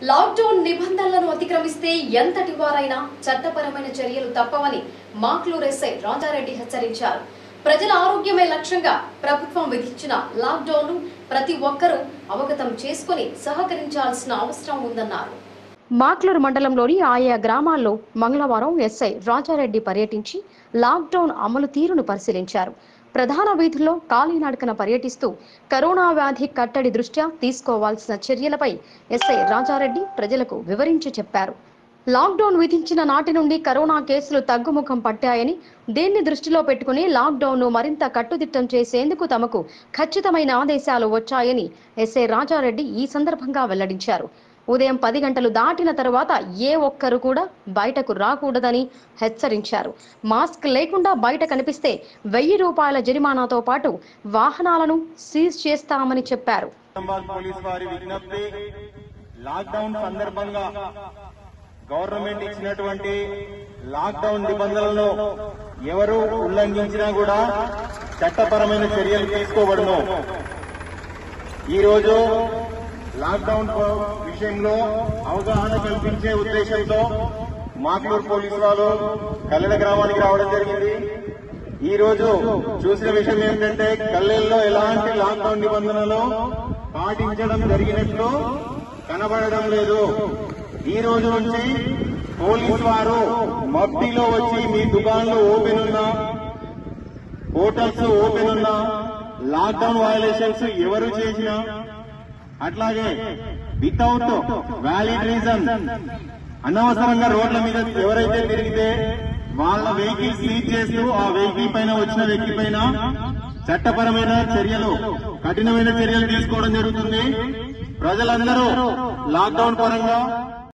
lockdown నిబంధనలను అతిక్రమిస్తే ఎంతటి వారైనా చట్టపరమైన చర్యలు తప్పవని మాక్లూర్ ఎస్ఐ రాజారెడ్డి హెచ్చరించారు ప్రజల ఆరోగ్యమే లక్ష్యంగా ప్రభుత్వం విధించిన లాక్డౌన్ ను ప్రతి ఒక్కరూ అవగతం చేసుకుని సహకరించాల్సిన అవసరం ఉందన్నారు మాక్లూరు మండలంలోని ఆయా గ్రామాల్లో మంగళవారం ఎస్ఐ రాజారెడ్డి పర్యటించి లాక్డౌన్ అమలు తీరును పరిశీలించారు ప్రధాన వీధుల్లో కాలినడకన పర్యటిస్తూ కరోనా వ్యాధి కట్టడి దృష్ట్యా తీసుకోవాల్సిన చర్యలపై ఎస్ఐ రాజారెడ్డి ప్రజలకు వివరించి చెప్పారు లాక్డౌన్ విధించిన నాటి నుండి కరోనా కేసులు తగ్గుముఖం పట్టాయని దీన్ని దృష్టిలో పెట్టుకుని లాక్డౌన్ను మరింత కట్టుదిట్టం చేసేందుకు తమకు ఖచ్చితమైన ఆదేశాలు వచ్చాయని ఎస్ఐ రాజారెడ్డి ఈ సందర్భంగా వెల్లడించారు ఉదయం పది గంటలు దాటిన తరువాత ఏ ఒక్కరు కూడా బయటకు రాకూడదని హెచ్చరించారు మాస్క్ లేకుండా బయట కనిపిస్తే వెయ్యి రూపాయల జరిమానాతో పాటు వాహనాలను సీజ్ చేస్తామని చెప్పారు నిజామాబాద్ పోలీస్ వారి విజ్ఞప్తి లాక్డౌన్ సందర్భంగా గవర్నమెంట్ ఇచ్చినటువంటి లాక్డౌన్ నిబంధనలను ఎవరు ఉల్లంఘించినా కూడా చట్టపరమైన చర్యలు తీసుకోబడును ఈ రోజు లాక్డౌన్ విషయంలో అవగాహన కల్పించే ఉద్దేశంతో మాక్లూర్ పోలీసు వారు కల్లెడ గ్రామానికి రావడం జరిగింది ఈ రోజు చూసిన విషయం ఏంటంటే కల్లెల్లో ఎలాంటి లాక్డౌన్ నిబంధనలు పాటించడం జరిగినట్లు కనబడడం లేదు ఈ రోజు నుంచి పోలీసు వారు మబ్బిలో వచ్చి మీ దుకాణాలు ఓపెన్ ఉన్నా హోటల్స్ ఓపెన్ ఉన్నా లాక్డౌన్ వయలేషన్స్ ఎవరు చేసినా అట్లాగే వితౌట్ వ్యాలిడ్ రీజన్ అనవసరంగా రోడ్ల మీద ఎవరైతే తిరిగితే వాళ్ళ వెహికల్ సీజ్ చేస్తూ ఆ వెహికల్ పైన వచ్చిన వ్యక్తి పైన చట్టపరమైన చర్యలు కఠినమైన చర్యలు తీసుకోవడం జరుగుతుంది ప్రజలందరూ లాక్డౌన్ పరంగా